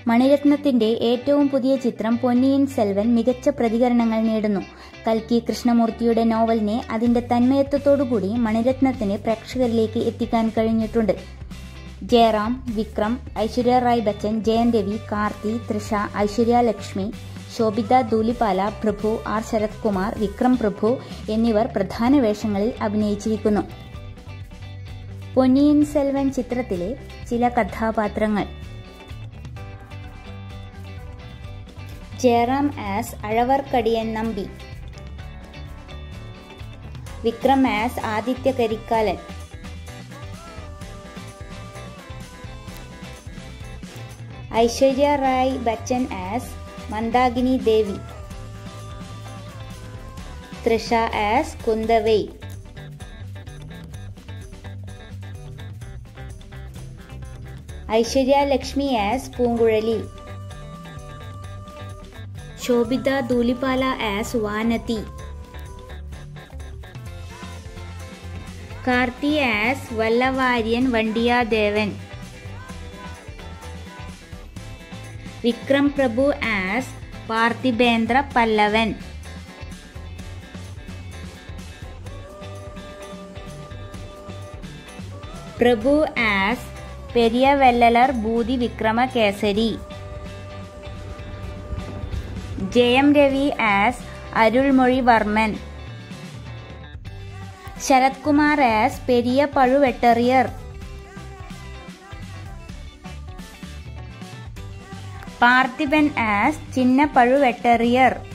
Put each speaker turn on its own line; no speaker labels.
മണിരത്നത്തിന്റെ ഏറ്റവും പുതിയ ചിത്രം പൊന്നിയിൻ സെൽവൻ മികച്ച പ്രതികരണങ്ങൾ നേടുന്നു കൽക്കി കൃഷ്ണമൂർത്തിയുടെ നോവലിനെ അതിന്റെ തന്മയത്വത്തോടുകൂടി മണിരത്നത്തിന് പ്രേക്ഷകരിലേക്ക് എത്തിക്കാൻ കഴിഞ്ഞിട്ടുണ്ട് ജയറാം വിക്രം ഐശ്വര്യ റായ് ബച്ചൻ ജയൻ രവി കാർത്തി തൃഷ ഐശ്വര്യ ലക്ഷ്മി ശോഭിത ധൂലിപാല പ്രഭു ആർ ശരത് കുമാർ വിക്രം പ്രഭു എന്നിവർ പ്രധാന വേഷങ്ങളിൽ അഭിനയിച്ചിരിക്കുന്നു പൊന്നിയിൻ സെൽവൻ ചിത്രത്തിലെ ചില കഥാപാത്രങ്ങൾ Jayaram as Azhwarkadiyan Nambi Vikram as Aditya Karikalan Aishwarya Rai Bachchan as Mandakini Devi Trisha as Kundavai Aishwarya Lakshmi as Poonguzhali Sobhita Dhulipala as Vanathi Karthi as Vallavarayan Vandiyathevan Vikram Prabhu as Parthibendra Pallavan Prabhu as Periya വെല്ലലർ ഭൂതി Vikrama Kesari Jayam Ravi as Arulmozhi Varman Sarath Kumar as Periya Pazhuvettaraiyar Parthiban as Chinna പഴുവെട്ടറിയർ